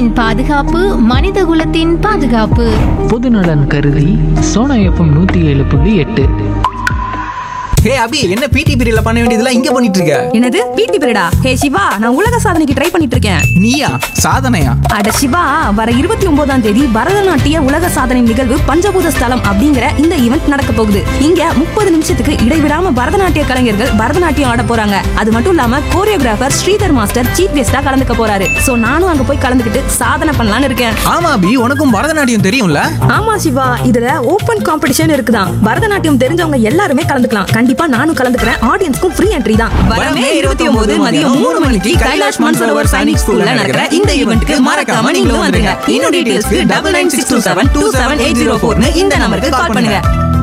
நாட்டின் பாதுகாப்பு மனிதகுலத்தின் பாதுகாப்பு பொதுநலன் கருதி சோனா எஃப்எம் நூற்றி ஏழு புள்ளி எட்டு ஹே அபி என்ன பிடி பீரியட்ல பண்ண வேண்டியதெல்லாம் இங்க பண்ணிட்டு இருக்க என்னது பிடி பீரியடா ஹே சிவா நான் உலக சாதனைக்கு ட்ரை பண்ணிட்டு இருக்கேன் நீயா சாதனையா அட சிவா வர இருபத்தி ஒன்பதாம் தேதி பரதநாட்டிய உலக சாதனை நிகழ்வு பஞ்சபூத ஸ்தலம் அப்படிங்கிற இந்த ஈவெண்ட் நடக்க போகுது இங்க முப்பது நிமிஷத்துக்கு இடைவிடாம பரதநாட்டிய கலைஞர்கள் பரதநாட்டியம் ஆட போறாங்க அது மட்டும் இல்லாம கோரியோகிராஃபர் ஸ்ரீதர் மாஸ்டர் சீஃப் கெஸ்டா கலந்துக்க போறாரு சோ நானும் அங்க போய் கலந்துக்கிட்டு சாதனை பண்ணலாம்னு இருக்கேன் ஆமா அபி உனக்கும் பரதநாட்டியம் தெரியும்ல ஆமா சிவா இதுல ஓபன் காம்படிஷன் இருக்குதான் பரதநாட்டியம் தெரிஞ்சவங்க எல்லாருமே கலந்துக்கலாம் கண்டிப்பா நானும் கலந்துக்கிறேன் ஆடியன்ஸ்க்கும் ஃப்ரீ என்ட்ரி தான் வரமே இருபத்தி ஒன்பது மதியம் மூணு மணிக்கு கைலாஷ் மான்சரோவர் சைனிக் ஸ்கூல்ல நடக்கிற இந்த ஈவெண்ட்க்கு மறக்காம நீங்களும் வந்துருங்க இன்னும் டீடைல்ஸ்க்கு double nine six two seven two seven eight zero ஃபோர்னு இந்த நம்பருக்கு கால் பண்ணுங்க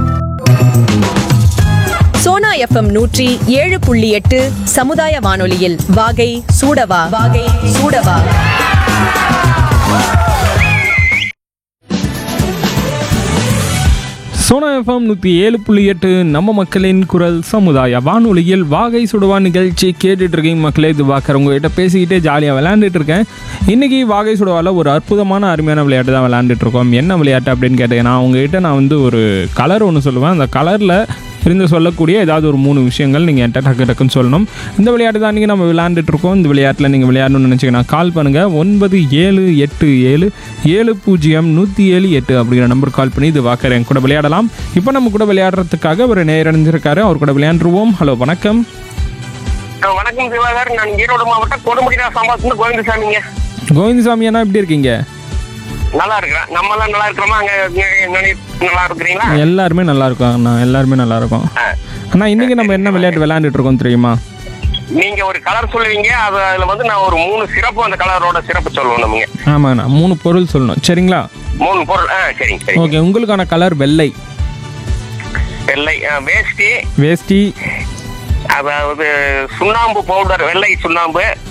சோனா எஃப்எம் நூற்றி ஏழு புள்ளி எட்டு சமுதாய வானொலியில் வாகை சூடவா வாகை சூடவா சோனா எஃப்எம் நூற்றி ஏழு புள்ளி எட்டு நம்ம மக்களின் குரல் சமுதாய வானொலியில் வாகை சுடுவா நிகழ்ச்சி கேட்டுட்டு இருக்கீங்க மக்களே இது பார்க்குற உங்ககிட்ட பேசிக்கிட்டே ஜாலியாக விளையாண்டுட்டு இருக்கேன் இன்றைக்கி வாகை சுடுவாவில் ஒரு அற்புதமான அருமையான விளையாட்டு தான் விளையாண்டுட்டு இருக்கோம் என்ன விளையாட்டு அப்படின்னு கேட்டீங்கன்னா உங்ககிட்ட நான் வந்து ஒரு கலர் ஒன்று சொல்லுவேன் அந்த கலரில் இருந்து சொல்லக்கூடிய ஏதாவது ஒரு மூணு விஷயங்கள் நீங்கள் என்கிட்ட டக்கு டக்குன்னு சொல்லணும் இந்த விளையாட்டு தான் நீங்கள் நம்ம விளையாண்டுட்டு இருக்கோம் இந்த விளையாட்டில் நீங்கள் விளையாடணும்னு நினச்சிங்கன்னா கால் பண்ணுங்கள் ஒன்பது ஏழு எட்டு ஏழு ஏழு பூஜ்ஜியம் நூற்றி ஏழு எட்டு அப்படிங்கிற நம்பர் கால் பண்ணி இது வாக்கர் என் கூட விளையாடலாம் இப்போ நம்ம கூட விளையாடுறதுக்காக ஒரு நேரடைஞ்சிருக்காரு அவர் கூட விளையாண்டுருவோம் ஹலோ வணக்கம் அஹ் வணக்கம் சிவாகர் நான் ஈரோடு மாவட்டம் கொடுமுடினா சம்பாசத்து கோவிந்தசாமிங்க கோவிந்தசாமி அண்ணா எப்படி இருக்கீங்க நல்லா இருக்கிறேன் நம்ம எல்லாம் நல்லா இருக்கிறோமா அங்க நி- நி- நல்லா இருக்கிறீங்களா எல்லாருமே நல்லா இருக்கோம் அண்ணா எல்லாருமே நல்லா இருக்கோம் அண்ணா இன்றைக்கி நம்ம என்ன விளையாட்டு விளையாண்டுட்டு இருக்கோம் தெரியுமா நீங்க ஒரு கலர் சொல்லுவீங்க அது அதுல வந்து நான் ஒரு மூணு சிறப்பு அந்த கலரோட சிறப்பு சொல்லுவோம் நமங்க ஆமாண்ணா மூணு பொருள் சொல்லணும் சரிங்களா மூணு பொருள் ஆ சரிங்க சரி ஓகே உங்களுக்கான கலர் வெள்ளை வெள்ளை அஹ், வேஷ்டி வேஷ்டி அதாவது சுண்ணாம்பு பவுடர் வெள்ளை சுண்ணாம்பு